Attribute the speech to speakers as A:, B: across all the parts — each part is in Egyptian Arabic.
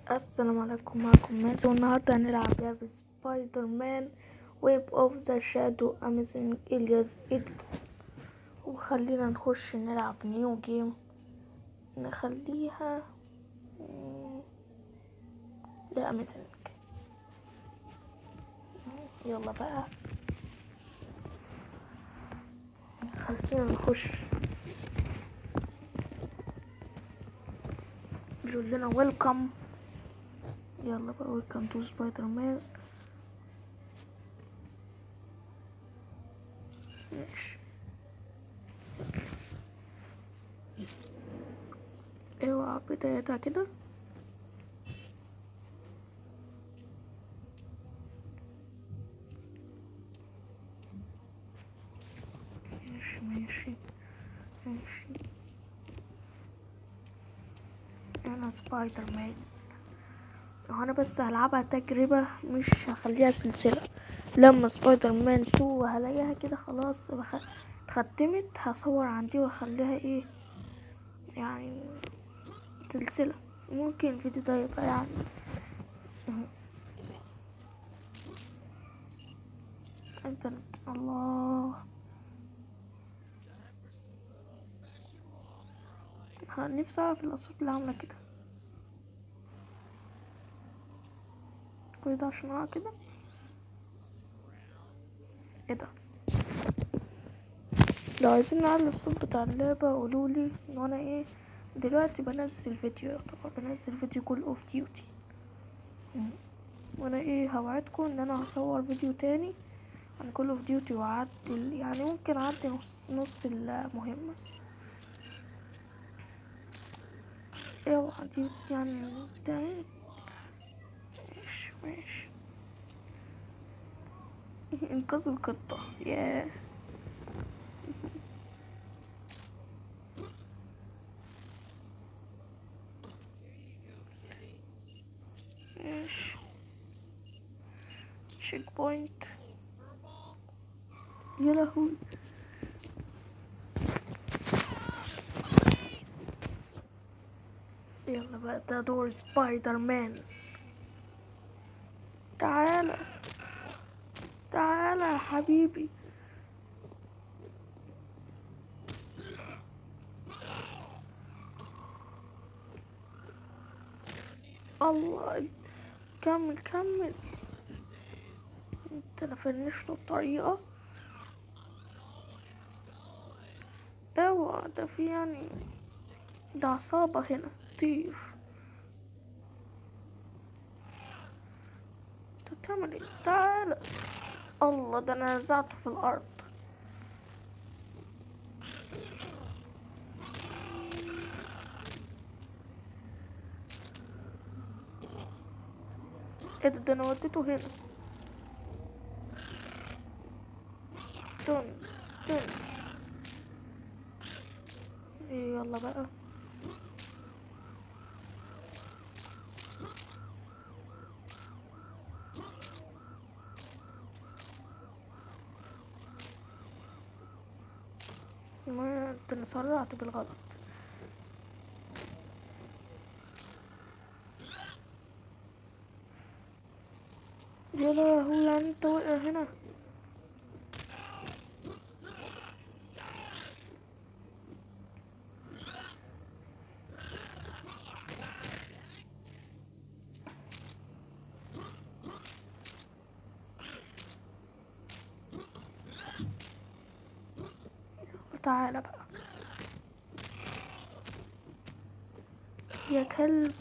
A: السلام عليكم معكم مازن والنهاردة هنلعب لعبة سبايدر مان ويب اوف ذا شادو اميزنج الياز ايدل وخلينا نخش نلعب نيو جيم نخليها لا اميزنج يلا بقى خلينا نخش بيقول لنا ويلكم يلا بقى ويلكم تو سبايدر مان ماشي اوعى بدايتها كده ماشي ماشي ماشي انا سبايدر مان انا بس هلعبها تجربة مش هخليها سلسلة لما سبايدر مان 2 هلاقيها كده خلاص بخ... اتختمت هصور عندي واخليها ايه يعني سلسلة ممكن الفيديو ده يبقى يعني انت الله ها، نفسي اعرف الاصوات اللي عاملة كده كل ده عشان أقع كده ايه ده لو عايزين نعلي الصوت بتاع اللعبة قولولي ان انا ايه دلوقتي بنزل فيديو يعتبر بنزل فيديو كول اوف ديوتي وانا ايه هوعدكم ان انا هصور فيديو تاني عن كول اوف ديوتي واعدل يعني ممكن اعدي نص نص المهمة اوعى دي يعني ده ماشي ماشي انقذ القطة ياه ماشي تشيك بوينت يا لهوي يلا بقى ده دور سبايدر مان تعالى تعالى يا حبيبي الله كمل كمل انت نفنشت الطريقة اوعى ده في يعني ده عصابة هنا طير انت بتعمل ايه تعالى الله ده انا نزعته في الارض ايه ده ده انا وديته هنا دون دون إيه يلا بقى ما انت انا سرعت بالغلط يا لهوي يعني انت واقع هنا تعالى بقى يا كلب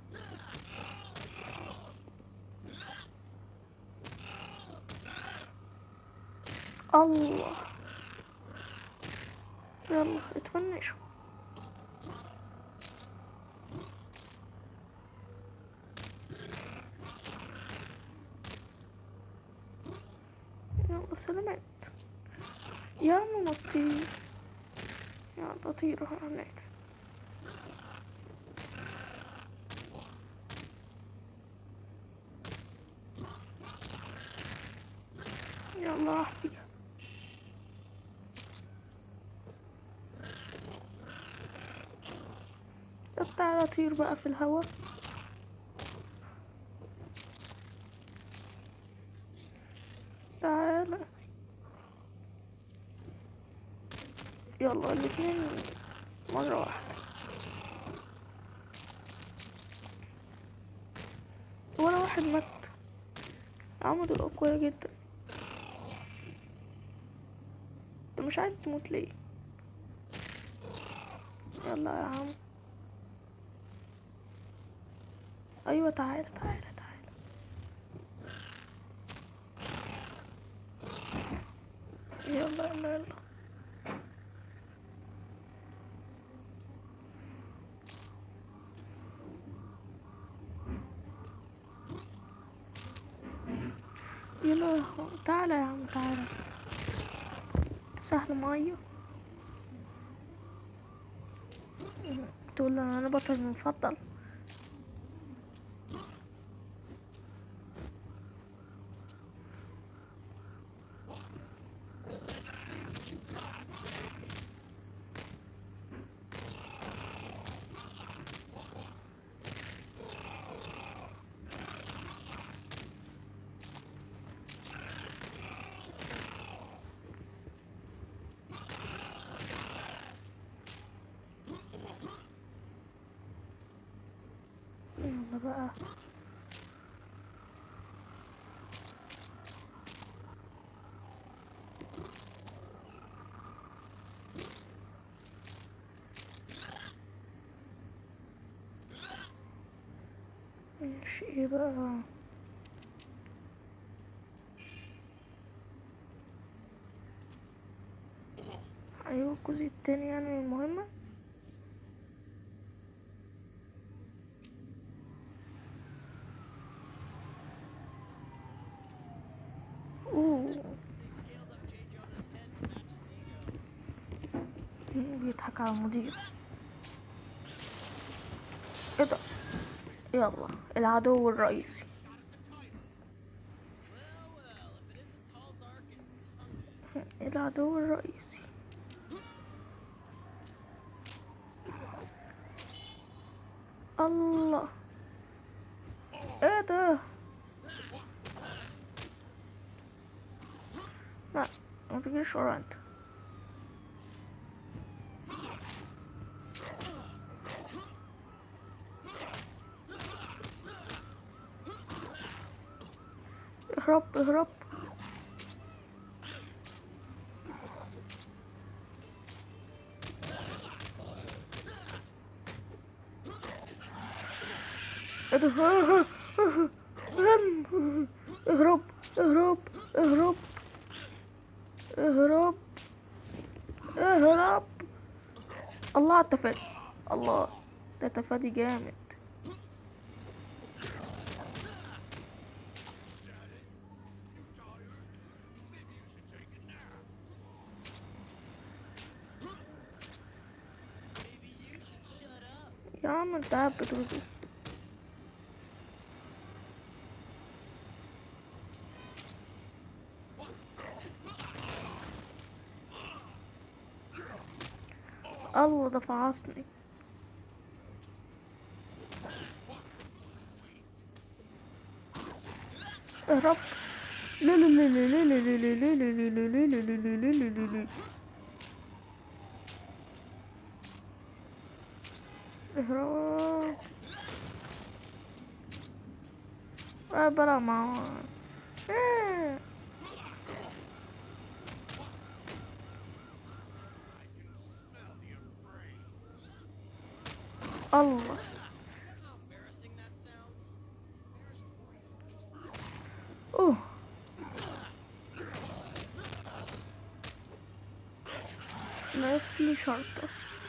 A: الله يلا اتفنشوا يلا سلامات يا عم ما تطير يا بطير هناك يلا راح فيها طب تعالى طير بقى في الهوا يلا الاتنين مرة واحدة ولا واحد مات عمود دول أقوياء جدا انت مش عايز تموت ليه يلا يا عم ايوه تعالى تعالى تعالى يلا يلا يلا يلا تعالى يا عم تعالى سهل مية تقول لي انا بطل المفضل يلا بقى مش ايه بقى ايوه الجزء التاني يعني المهمة اوه بيضحك على المدير ايه ده يلا العدو الرئيسي العدو الرئيسي الله ايه ده لا ما تجيش ورا انت اهرب اهرب ايه ده اهرب اهرب اهرب اهرب اهرب الله على التفادي الله ده تفادي جامد يا عم انت قاعد بتغزو الله ده فعصني اهرب لا لا لا لا لا لا لا لا لا لا لا لا لا لا لا لا لا اهرب آه بلا ما آه. الله اوه ناقص لي شرطة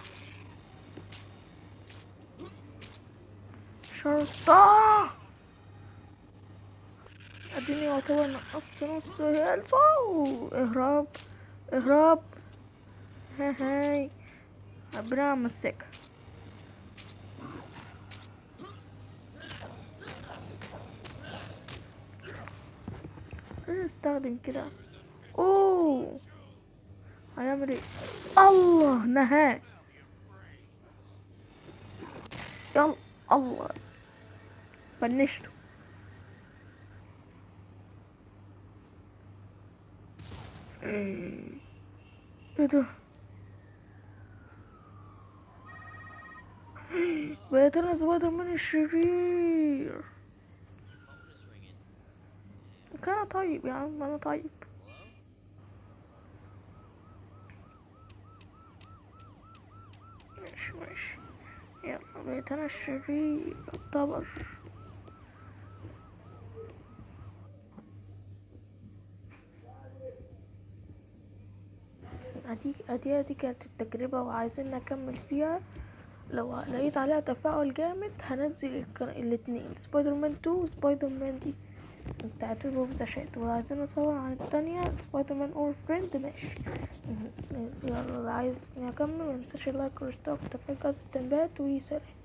A: شرطة اديني يعتبر نقصت نص هيلفا اهرب اهرب هاي هاي ربنا مسكها نستخدم كده اوه هيعمل ايه الله نهاه يلا الله بنشته ايه ده بقيت انا سبايدر مان الشرير كان طيب يا عم انا طيب ماشي ماشي يلا بقيت انا الشرير يعتبر ادي ادي ادي كانت التجربة وعايزين نكمل فيها لو لقيت عليها تفاعل جامد هنزل الك- الاتنين سبايدر مان 2 وسبايدر مان دي بتاعت الوبزاشات وعايزين نصور عن التانية سبايدر مان اور فريند ماشي مهم. يلا اللي عايز نكمل منساش اللايك والاشتراك وتفعيل جرس التنبيهات وسلام